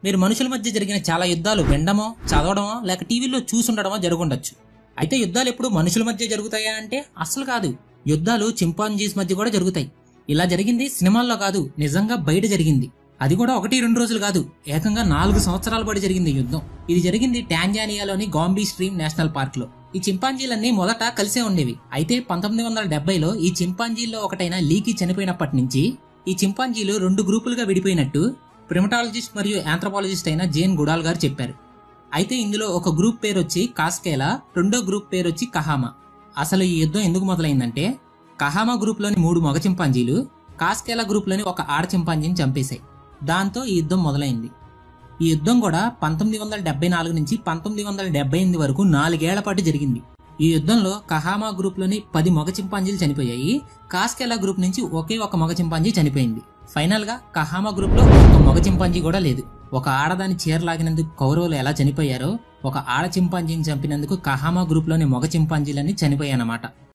మీరు మనుషుల మధ్య జరిగిన చాలా యుద్ధాలు వినడమో చదవడమో లేక టీవీలో చూసుండడమో జరుగుండొచ్చు అయితే యుద్ధాలు ఎప్పుడు మనుషుల మధ్య జరుగుతాయా అంటే అస్సలు కాదు యుద్ధాలు చింపాంజీస్ మధ్య కూడా జరుగుతాయి ఇలా జరిగింది సినిమాల్లో కాదు నిజంగా బయట జరిగింది అది కూడా ఒకటి రెండు రోజులు కాదు ఏకంగా నాలుగు సంవత్సరాల పాటు జరిగింది ఈ యుద్ధం ఇది జరిగింది టాంజానియాలోని గాంబీ స్ట్రీమ్ నేషనల్ పార్క్ లో ఈ చింపాంజీలన్నీ మొదట కలిసే ఉండేవి అయితే పంతొమ్మిది వందల డెబ్బైలో ఈ చింపాంజీల్లో ఒకటైన లీకి చనిపోయినప్పటి నుంచి ఈ చింపాంజీలు రెండు గ్రూపులుగా విడిపోయినట్టు ప్రిమటాలజిస్ట్ మరియు ఆంథ్రపాలజిస్ట్ అయిన జేన్ గుడాల్ గారు చెప్పారు అయితే ఇందులో ఒక గ్రూప్ పేరు వచ్చి కాస్కేలా రెండో గ్రూప్ పేరు వచ్చి కహామా అసలు ఈ యుద్ధం ఎందుకు మొదలైందంటే కహామా గ్రూప్లోని మూడు మగ చింపాంజీలు కాస్కేలా గ్రూప్లోని ఒక ఆడ చింపాంజీని చంపేశాయి దాంతో ఈ యుద్ధం మొదలైంది ఈ యుద్ధం కూడా పంతొమ్మిది వందల డెబ్బై నాలుగు నుంచి పంతొమ్మిది వందల డెబ్బై ఎనిమిది వరకు నాలుగేళ్ల పాటు జరిగింది ఈ యుద్ధంలో కహామా గ్రూప్లోని పది మగ చింపాంజీలు చనిపోయాయి కాస్కేలా గ్రూప్ నుంచి ఒకే ఒక మగ చింపాంజీ చనిపోయింది ఫైనల్ గా కహామా గ్రూప్ లో ఒక మగ చింపాంజీ కూడా లేదు ఒక ఆడదాని చీరలాగినందుకు కౌరవులు ఎలా చనిపోయారో ఒక ఆడ చింపాంజీని చంపినందుకు కహామా గ్రూప్ లోని మగ చింపాంజీలన్నీ చనిపోయాయన్నమాట